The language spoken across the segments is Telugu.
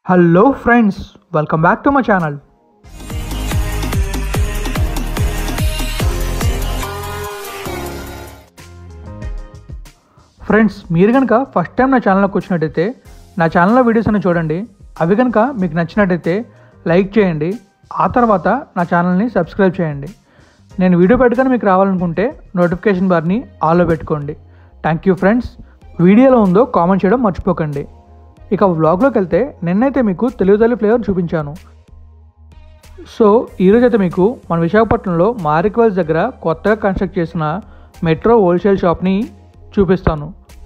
hello friends welcome back to my channel friends మీరు కనుక ఫస్ట్ టైం నా ఛానల్లోకి వచ్చినట్టయితే నా ఛానల్లో వీడియోస్ అన్ని చూడండి అవి కనుక మీకు నచ్చినట్టయితే లైక్ చేయండి ఆ తర్వాత నా ఛానల్ని సబ్స్క్రైబ్ చేయండి నేను వీడియో పెట్టగానే మీకు రావాలనుకుంటే నోటిఫికేషన్ బార్ని ఆల్లో పెట్టుకోండి థ్యాంక్ యూ ఫ్రెండ్స్ వీడియోలో ఉందో కామెంట్ చేయడం మర్చిపోకండి ఇక వ్లాగ్లోకి వెళ్తే నిన్నైతే మీకు తెలుగు తల్లి ఫ్లేవర్ చూపించాను సో ఈరోజు అయితే మీకు మన విశాఖపట్నంలో మారిక్వల్స్ దగ్గర కొత్తగా కన్స్ట్రక్ట్ చేసిన మెట్రో హోల్సేల్ షాప్ని చూపిస్తాను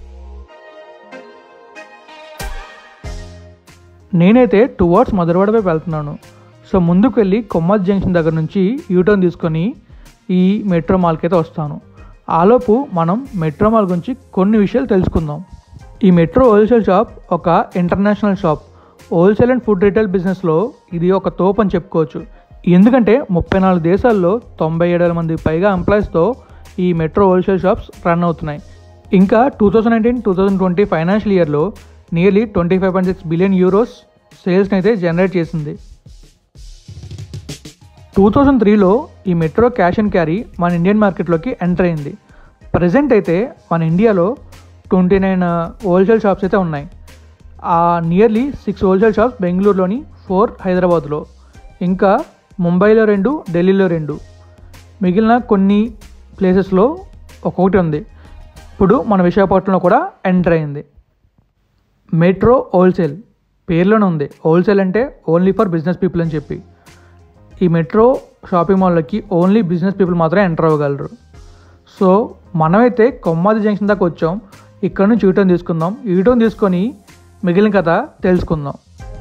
నేనైతే టువర్డ్స్ మధురవాడ వైపు వెళ్తున్నాను సో ముందుకు వెళ్ళి కొమ్మత్ జంక్షన్ దగ్గర నుంచి యూటర్న్ తీసుకొని ఈ మెట్రో మాల్కి అయితే వస్తాను ఆలోపు మనం మెట్రో మాల్ గురించి కొన్ని విషయాలు తెలుసుకుందాం ఈ మెట్రో హోల్సేల్ షాప్ ఒక international shop wholesale and food retail బిజినెస్లో ఇది ఒక తోపు అని చెప్పుకోవచ్చు ఎందుకంటే ముప్పై నాలుగు దేశాల్లో తొంభై ఏడు వేల మంది పైగా ఎంప్లాయీస్తో ఈ మెట్రో హోల్సేల్ షాప్స్ రన్ అవుతున్నాయి ఇంకా two thousand nineteen two thousand twenty financial ఇయర్లో nearly twenty five point six billion euros సేల్స్ని అయితే జనరేట్ చేసింది టూ థౌజండ్ త్రీలో ఈ మెట్రో క్యాష్ అండ్ క్యారీ మన ఇండియన్ మార్కెట్లోకి ఎంటర్ అయింది ప్రజెంట్ అయితే మన ఇండియాలో ట్వంటీ నైన్ హోల్సేల్ షాప్స్ అయితే ఉన్నాయి ఆ నియర్లీ సిక్స్ హోల్సేల్ షాప్స్ బెంగళూరులోని ఫోర్ హైదరాబాద్లో ఇంకా ముంబైలో రెండు ఢిల్లీలో రెండు మిగిలిన కొన్ని ప్లేసెస్లో ఒక్కొక్కటి ఉంది ఇప్పుడు మన విశాఖపట్నంలో కూడా ఎంటర్ అయింది మెట్రో హోల్సేల్ పేర్లోనే ఉంది హోల్సేల్ అంటే ఓన్లీ ఫర్ బిజినెస్ పీపుల్ అని చెప్పి ఈ మెట్రో షాపింగ్ మాల్లోకి ఓన్లీ బిజినెస్ పీపుల్ మాత్రమే ఎంటర్ అవ్వగలరు సో మనమైతే కొమ్మాది జంక్షన్ దాకా వచ్చాం ఇక్కడ నుంచి యూటర్న్ తీసుకుందాం యూటర్న్ తీసుకొని మిగిలిన కథ తెలుసుకుందాం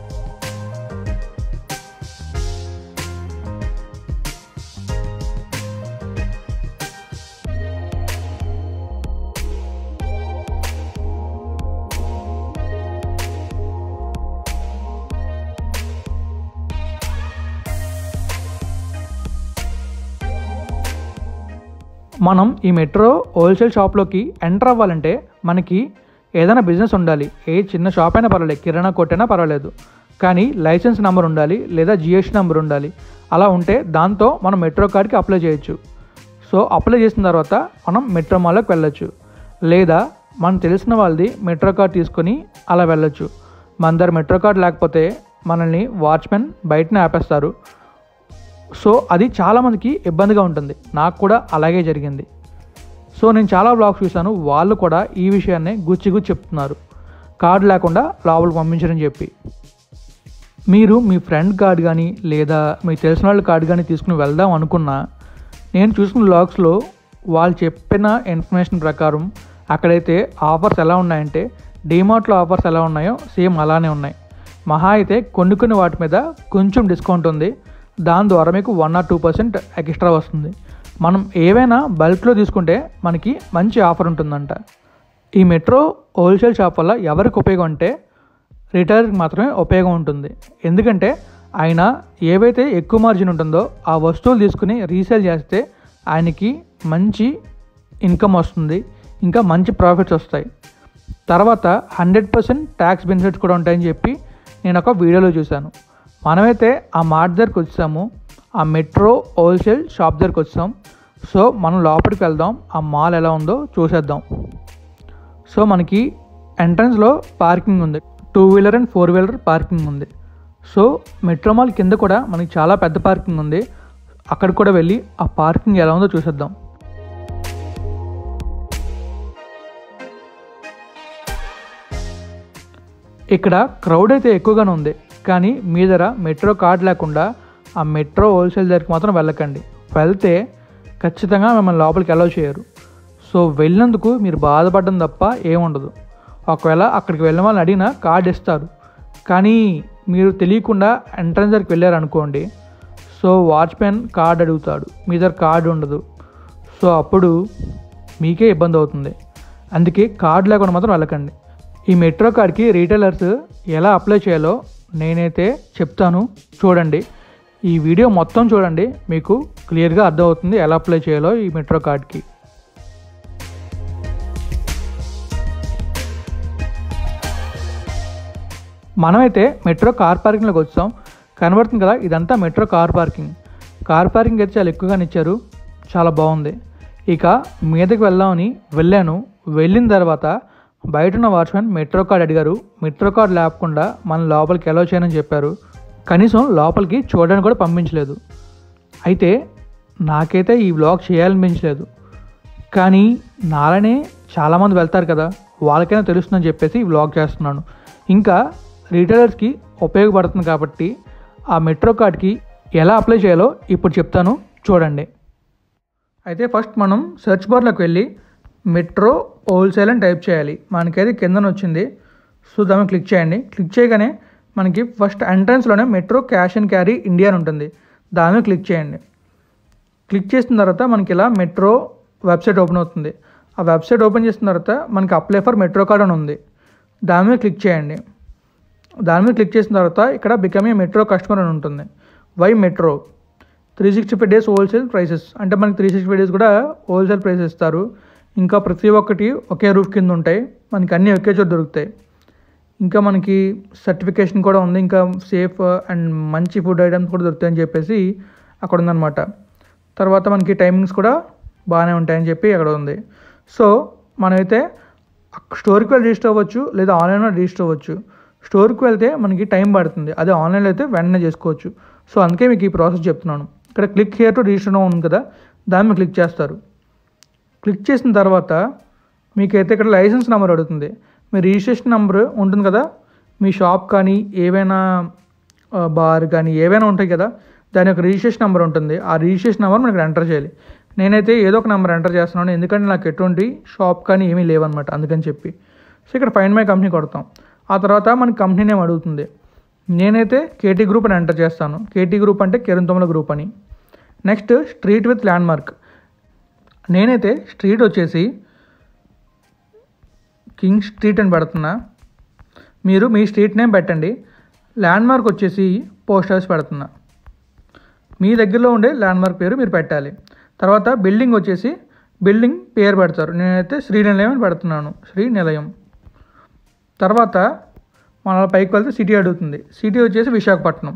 మనం ఈ మెట్రో హోల్సేల్ షాప్లోకి ఎంటర్ అవ్వాలంటే మనకి ఏదైనా బిజినెస్ ఉండాలి ఏ చిన్న షాప్ అయినా పర్వాలేదు కిరాణా కొట్టైనా పర్వాలేదు కానీ లైసెన్స్ నెంబర్ ఉండాలి లేదా జిఎస్టీ నెంబర్ ఉండాలి అలా ఉంటే దాంతో మనం మెట్రో కార్డ్కి అప్లై చేయొచ్చు సో అప్లై చేసిన తర్వాత మనం మెట్రో మాల్లోకి వెళ్ళొచ్చు లేదా మనం తెలిసిన వాళ్ళది మెట్రో కార్డ్ తీసుకొని అలా వెళ్ళొచ్చు మన దగ్గర మెట్రో కార్డ్ లేకపోతే మనల్ని వాచ్మెన్ బయటనే ఆపేస్తారు సో అది చాలామందికి ఇబ్బందిగా ఉంటుంది నాకు కూడా అలాగే జరిగింది సో నేను చాలా బ్లాగ్స్ చూశాను వాళ్ళు కూడా ఈ విషయాన్ని గుచ్చి గుచ్చి చెప్తున్నారు కార్డు లేకుండా లోపలికి పంపించరని చెప్పి మీరు మీ ఫ్రెండ్ కార్డ్ కానీ లేదా మీకు తెలిసిన వాళ్ళ కార్డు కానీ తీసుకుని వెళ్దాం అనుకున్నా నేను చూసిన బ్లాగ్స్లో వాళ్ళు చెప్పిన ఇన్ఫర్మేషన్ ప్రకారం అక్కడైతే ఆఫర్స్ ఎలా ఉన్నాయంటే డీమార్ట్లో ఆఫర్స్ ఎలా ఉన్నాయో సేమ్ అలానే ఉన్నాయి మహా అయితే కొన్ని కొన్ని వాటి మీద కొంచెం డిస్కౌంట్ ఉంది దాని ద్వారా మీకు one or two percent extra వస్తుంది మనం ఏవైనా బల్క్లో తీసుకుంటే మనకి మంచి ఆఫర్ ఉంటుందంట ఈ మెట్రో హోల్సేల్ షాప్ వల్ల ఎవరికి ఉపయోగం అంటే రిటైలర్కి మాత్రమే ఉపయోగం ఉంటుంది ఎందుకంటే ఆయన ఏవైతే ఎక్కువ మార్జిన్ ఉంటుందో ఆ వస్తువులు తీసుకుని రీసేల్ చేస్తే ఆయనకి మంచి ఇన్కమ్ వస్తుంది ఇంకా మంచి ప్రాఫిట్స్ వస్తాయి తర్వాత హండ్రెడ్ పర్సెంట్ ట్యాక్స్ బెనిఫిట్స్ కూడా ఉంటాయని చెప్పి నేను ఒక వీడియోలో చూశాను మనమైతే ఆ మార్ట్ దగ్గరికి వచ్చాము ఆ మెట్రో హోల్సేల్ షాప్ దగ్గరికి వచ్చాం సో మనం లోపలికి వెళ్దాం ఆ మాల్ ఎలా ఉందో చూసేద్దాం సో మనకి ఎంట్రన్స్లో పార్కింగ్ ఉంది two wheeler and four wheeler parking ఉంది సో మెట్రో మాల్ కింద కూడా మనకి చాలా పెద్ద పార్కింగ్ ఉంది అక్కడికి కూడా వెళ్ళి ఆ పార్కింగ్ ఎలా ఉందో చూసేద్దాం ఇక్కడ క్రౌడ్ అయితే ఎక్కువగానే ఉంది కానీ మీ దగ్గర మెట్రో కార్డ్ లేకుండా ఆ మెట్రో హోల్సేల్ దగ్గరికి మాత్రం వెళ్ళకండి వెళ్తే ఖచ్చితంగా మిమ్మల్ని లోపలికి అలౌ చేయరు సో వెళ్ళినందుకు మీరు బాధపడడం తప్ప ఏముండదు ఒకవేళ అక్కడికి వెళ్ళిన వాళ్ళని అడిగినా కార్డ్ ఇస్తారు కానీ మీరు తెలియకుండా ఎంట్రన్స్ దగ్గరికి వెళ్ళారనుకోండి సో వాచ్మెన్ కార్డ్ అడుగుతాడు మీ దగ్గర కార్డు ఉండదు సో అప్పుడు మీకే ఇబ్బంది అవుతుంది అందుకే కార్డు లేకుండా మాత్రం వెళ్ళకండి ఈ మెట్రో కార్డ్కి రీటైలర్స్ ఎలా అప్లై చేయాలో నేనైతే చెప్తాను చూడండి ఈ వీడియో మొత్తం చూడండి మీకు క్లియర్గా అర్థమవుతుంది ఎలా అప్లై చేయాలో ఈ మెట్రో కార్డ్కి మనమైతే మెట్రో కార్ పార్కింగ్లోకి వచ్చాం కనబడుతుంది కదా ఇదంతా Metro car parking car parking అయితే చాలా ఎక్కువగానే ఇచ్చారు చాలా బాగుంది ఇక మీదకి వెళ్దామని వెళ్ళాను వెళ్ళిన తర్వాత బయట ఉన్న వాచ్మెన్ మెట్రో కార్డ్ అడిగారు మెట్రో కార్డ్ లేకుండా మన లోపలికి ఎలా చేయనని చెప్పారు కనీసం లోపలికి చూడడానికి కూడా పంపించలేదు అయితే నాకైతే ఈ వ్లాగ్ చేయాలనిపించలేదు కానీ నాలనే చాలామంది వెళ్తారు కదా వాళ్ళకైనా తెలుస్తుందని చెప్పేసి ఈ వ్లాగ్ చేస్తున్నాను ఇంకా రీటైలర్స్కి ఉపయోగపడుతుంది కాబట్టి ఆ మెట్రో కార్డ్కి ఎలా అప్లై చేయాలో ఇప్పుడు చెప్తాను చూడండి అయితే ఫస్ట్ మనం సెర్చ్ బార్లోకి వెళ్ళి మెట్రో హోల్సేల్ అని టైప్ చేయాలి మనకైతే కిందన వచ్చింది సో దాన్ని క్లిక్ చేయండి క్లిక్ చేయగానే మనకి ఫస్ట్ ఎంట్రన్స్లోనే metro cash and carry India అని ఉంటుంది దాని మీద క్లిక్ చేయండి క్లిక్ చేసిన తర్వాత మనకి ఇలా మెట్రో వెబ్సైట్ ఓపెన్ అవుతుంది ఆ వెబ్సైట్ ఓపెన్ చేసిన తర్వాత మనకి అప్లై ఫర్ మెట్రో కార్డ్ అని ఉంది దాని మీద క్లిక్ చేయండి దాని మీద క్లిక్ చేసిన తర్వాత ఇక్కడ బికమ్ ఏ మెట్రో కస్టమర్ అని ఉంటుంది why metro three sixty five days wholesale prices అంటే మనకి త్రీ సిక్స్టీ ఫైవ్ డేస్ కూడా హోల్సేల్ ప్రైసెస్ ఇస్తారు ఇంకా ప్రతి ఒక్కటి ఒకే రూఫ్ కింద ఉంటాయి మనకి అన్నీ ఒకే చోట దొరుకుతాయి ఇంకా మనకి సర్టిఫికేషన్ కూడా ఉంది ఇంకా సేఫ్ అండ్ మంచి ఫుడ్ ఐటమ్స్ కూడా దొరుకుతాయని చెప్పేసి అక్కడ ఉందన్నమాట తర్వాత మనకి టైమింగ్స్ కూడా బాగానే ఉంటాయని చెప్పి అక్కడ ఉంది సో మనమైతే స్టోర్కి వెళ్ళి రిజిస్టర్ అవ్వచ్చు లేదా ఆన్లైన్లో రిజిస్టర్ అవ్వచ్చు స్టోర్కి వెళ్తే మనకి టైం పడుతుంది అదే ఆన్లైన్లో అయితే వెంటనే చేసుకోవచ్చు సో అందుకే మీకు ఈ ప్రాసెస్ చెప్తున్నాను ఇక్కడ క్లిక్ హియర్ టు రిజిస్టర్ ఉంది కదా దాన్ని మీరు క్లిక్ చేస్తారు క్లిక్ చేసిన తర్వాత మీకైతే ఇక్కడ లైసెన్స్ నెంబర్ అడుగుతుంది మీ రిజిస్ట్రేషన్ నెంబర్ ఉంటుంది కదా మీ షాప్ కానీ ఏవైనా ఆ, బార్ కానీ ఏవైనా ఉంటాయి కదా దాని యొక్క రిజిస్ట్రేషన్ నెంబర్ ఉంటుంది ఆ రిజిస్ట్రేషన్ నెంబర్ మనకి ఎంటర్ చేయాలి నేనైతే ఏదో ఒక నెంబర్ ఎంటర్ చేస్తున్నాను ఎందుకంటే నాకు ఎటువంటి షాప్ కానీ ఏమీ లేవన్నమాట అందుకని చెప్పి సో ఇక్కడ ఫైండ్ మై కంపెనీ కొడతాం ఆ తర్వాత మనకి కంపెనీ నేమ్ అడుగుతుంది నేనైతే కేటీ గ్రూప్ అని ఎంటర్ చేస్తాను కేటీ గ్రూప్ అంటే కిరణ్ తొమ్మల గ్రూప్ అని next street with landmark నేనైతే స్ట్రీట్ వచ్చేసి కింగ్ స్ట్రీట్ అని పెడుతున్నా మీరు మీ స్ట్రీట్ నేమ్ పెట్టండి ల్యాండ్ మార్క్ వచ్చేసి పోస్ట్ ఆఫీస్ పెడుతున్నా మీ దగ్గరలో ఉండే ల్యాండ్ మార్క్ పేరు మీరు పెట్టాలి తర్వాత బిల్డింగ్ వచ్చేసి బిల్డింగ్ పేరు పెడతారు నేనైతే శ్రీనిలయం అని పెడుతున్నాను శ్రీనిలయం తర్వాత మన పైకి వెళ్తే సిటీ అడుగుతుంది సిటీ వచ్చేసి విశాఖపట్నం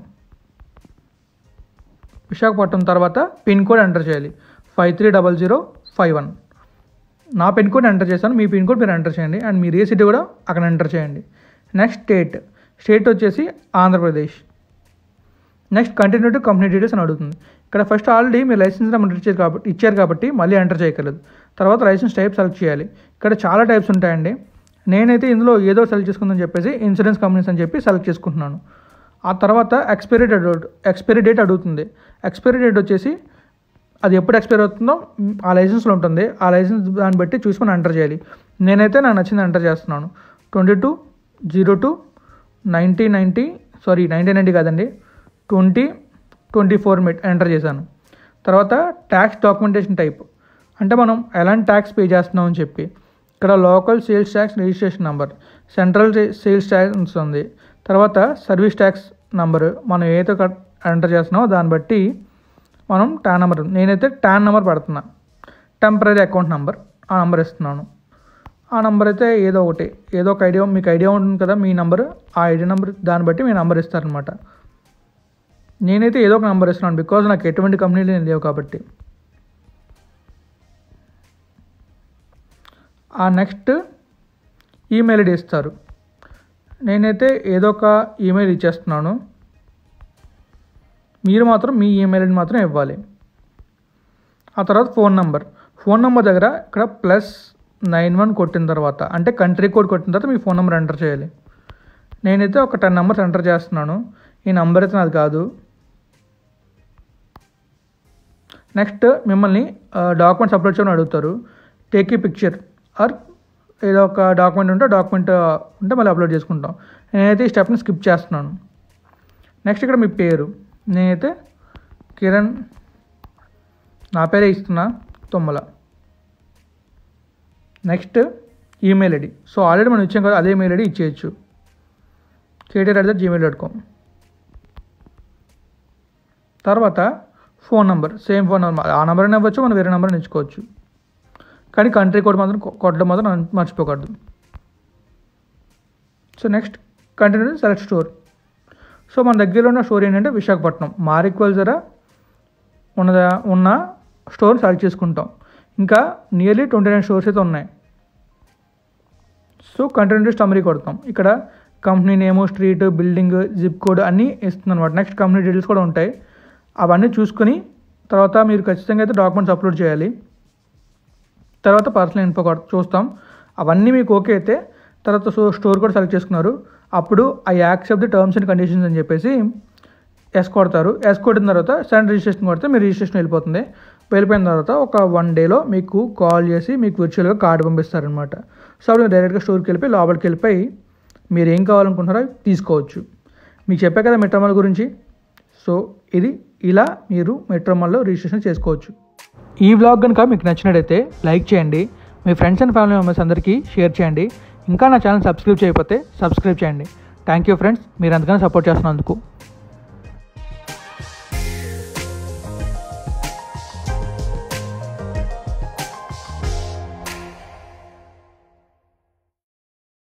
విశాఖపట్నం తర్వాత పిన్ కోడ్ ఎంటర్ చేయాలి five three double zero five one నా పిన్ కోడ్ ఎంటర్ చేశాను మీ పిన్ కోడ్ మీరు ఎంటర్ చేయండి అండ్ మీరు ఏ సిటీ కూడా అక్కడ ఎంటర్ చేయండి నెక్స్ట్ స్టేట్ స్టేట్ వచ్చేసి Andhra Pradesh next continue to company details అని అడుగుతుంది ఇక్కడ ఫస్ట్ ఆల్రెడీ మీరు లైసెన్స్ నెంబర్ ఇచ్చారు కాబట్టి ఇచ్చారు కాబట్టి మళ్ళీ ఎంటర్ చేయగలదు తర్వాత లైసెన్స్ టైప్ సెలెక్ట్ చేయాలి ఇక్కడ చాలా టైప్స్ ఉంటాయండి నేనైతే ఇందులో ఏదో సెలెక్ట్ చేసుకుందని చెప్పేసి ఇన్సూరెన్స్ కంపెనీస్ అని చెప్పి సెలెక్ట్ చేసుకుంటున్నాను ఆ తర్వాత ఎక్స్పైరీ డేట్ అడుగు ఎక్స్పైరీ డేట్ అడుగుతుంది ఎక్స్పైరీ డేట్ వచ్చేసి అది ఎప్పుడు ఎక్స్పైర్ అవుతుందో మ్, ఆ లైసెన్స్లో ఉంటుంది ఆ లైసెన్స్ దాన్ని బట్టి చూసుకొని ఎంటర్ చేయాలి నేనైతే నాకు నచ్చింది ఎంటర్ చేస్తున్నాను twenty two zero two ninety ninety sorry nineteen ninety కాదండి ట్వంటీ ట్వంటీ ఫోర్ మిట్ ఎంటర్ చేశాను తర్వాత ట్యాక్స్ డాక్యుమెంటేషన్ టైప్ అంటే మనం ఎలాంటి ట్యాక్స్ పే చేస్తున్నాం అని చెప్పి ఇక్కడ local sales tax registration number central sales tax ఉంది తర్వాత సర్వీస్ ట్యాక్స్ నంబర్ మనం ఏదైతే కట్- ఎంటర్ చేస్తున్నామో దాన్ని బట్టి మనం ట్యాన్ నెంబర్ నేనైతే ట్యాన్ నెంబర్ పెడుతున్నా టెంపరీ అకౌంట్ నెంబర్ ఆ నెంబర్ ఇస్తున్నాను ఆ నెంబర్ అయితే ఏదో ఒకటి ఏదో ఒక ఐడియా మీకు ఐడియా ఉంటుంది కదా మీ నెంబర్ ఆ ఐడియా నెంబర్ దాన్ని బట్టి మీ నెంబర్ ఇస్తారనమాట నేనైతే ఏదో ఒక నెంబర్ ఇస్తున్నాను బికాజ్ నాకు ఎటువంటి కంపెనీలు ఏం లేవు కాబట్టి ఆ నెక్స్ట్ ఈమెయిల్ ఐడి ఇస్తారు నేనైతే ఏదో ఒక ఈమెయిల్ ఇచ్చేస్తున్నాను మీరు మాత్రం మీ ఈమెయిల్ ఐడి మాత్రం ఇవ్వాలి ఆ తర్వాత ఫోన్ నెంబర్ ఫోన్ నెంబర్ దగ్గర ఇక్కడ ప్లస్ నైన్ వన్ కొట్టిన తర్వాత అంటే కంట్రీ కోడ్ కొట్టిన తర్వాత మీ ఫోన్ నెంబర్ ఎంటర్ చేయాలి నేనైతే ఒక టెన్ నెంబర్స్ ఎంటర్ చేస్తున్నాను ఈ నెంబర్ అయితే నాది కాదు నెక్స్ట్ మిమ్మల్ని డాక్యుమెంట్స్ అప్లోడ్ చేయమని అడుగుతారు టేక్ ఈ పిక్చర్ ఆర్ ఏదో ఒక డాక్యుమెంట్ ఉంటే డాక్యుమెంట్ ఉంటే మళ్ళీ అప్లోడ్ చేసుకుంటాం నేనైతే ఈ స్టెప్ని స్కిప్ చేస్తున్నాను నెక్స్ట్ ఇక్కడ మీ పేరు నేనైతే కిరణ్ నా పేరే ఇస్తున్నా Tommala next email ID so already మనం ఇచ్చాం కదా అదే మెయిల్ ఐడి ఇచ్చేయచ్చు KTR at the Gmail dot com తర్వాత phone number same phone number ఆ నెంబర్ అయినా ఇవ్వచ్చు మనం వేరే నెంబర్ ఇచ్చుకోవచ్చు కానీ కంట్రీ కోడ్ మాత్రం కొ- కొట్టడం మాత్రం మర్చిపోకూడదు so next continue select store so మన దగ్గరలో ఉన్న స్టోర్ ఏంటంటే విశాఖపట్నం మారిక్వల్ ధర ఉన్నద ఉన్న స్టోర్ సెలెక్ట్ చేసుకుంటాం ఇంకా నియర్లీ ట్వంటీ నైన్ స్టోర్స్ అయితే ఉన్నాయి సో కంటిన్యూ స్టమరీ కొడతాం ఇక్కడ company name street building zip code అన్నీ ఇస్తుంది అనమాట నెక్స్ట్ కంపెనీ డీటెయిల్స్ కూడా ఉంటాయి అవన్నీ చూసుకొని తర్వాత మీరు ఖచ్చితంగా అయితే డాక్యుమెంట్స్ అప్లోడ్ చేయాలి తర్వాత పర్సనల్ ఇన్ఫో కూడా చూస్తాం అవన్నీ మీకు ఓకే అయితే తర్వాత సో స్టోర్ కూడా సెలెక్ట్ చేసుకున్నారు అప్పుడు I accept the terms and conditions అని చెప్పేసి ఎస్ కొడతారు ఎస్ కొట్టిన తర్వాత సెండ్ రిజిస్ట్రేషన్ కొడితే మీ రిజిస్ట్రేషన్ వెళ్ళిపోతుంది వెళ్ళిపోయిన తర్వాత ఒక వన్ డేలో మీకు కాల్ చేసి మీకు విర్చువల్గా కార్డు పంపిస్తారనమాట సో అప్పుడు డైరెక్ట్గా స్టోర్కి వెళ్ళిపోయి లోపలికి వెళ్ళిపోయి మీరు ఏం కావాలనుకుంటున్నారో అవి తీసుకోవచ్చు మీకు చెప్పా కదా మెట్రోమాల్ గురించి సో ఇది ఇలా మీరు మెట్రోమాల్లో రిజిస్ట్రేషన్ చేసుకోవచ్చు ఈ వ్లాగ్ కనుక మీకు నచ్చినట్టయితే లైక్ చేయండి మీ ఫ్రెండ్స్ అండ్ ఫ్యామిలీ మెంబర్స్ అందరికీ షేర్ చేయండి ఇంకా నా ఛానల్ సబ్స్క్రైబ్ చేయకపోతే సబ్స్క్రైబ్ చేయండి థ్యాంక్ యూ ఫ్రెండ్స్ మీరు అంతగానో సపోర్ట్ చేస్తున్నందుకు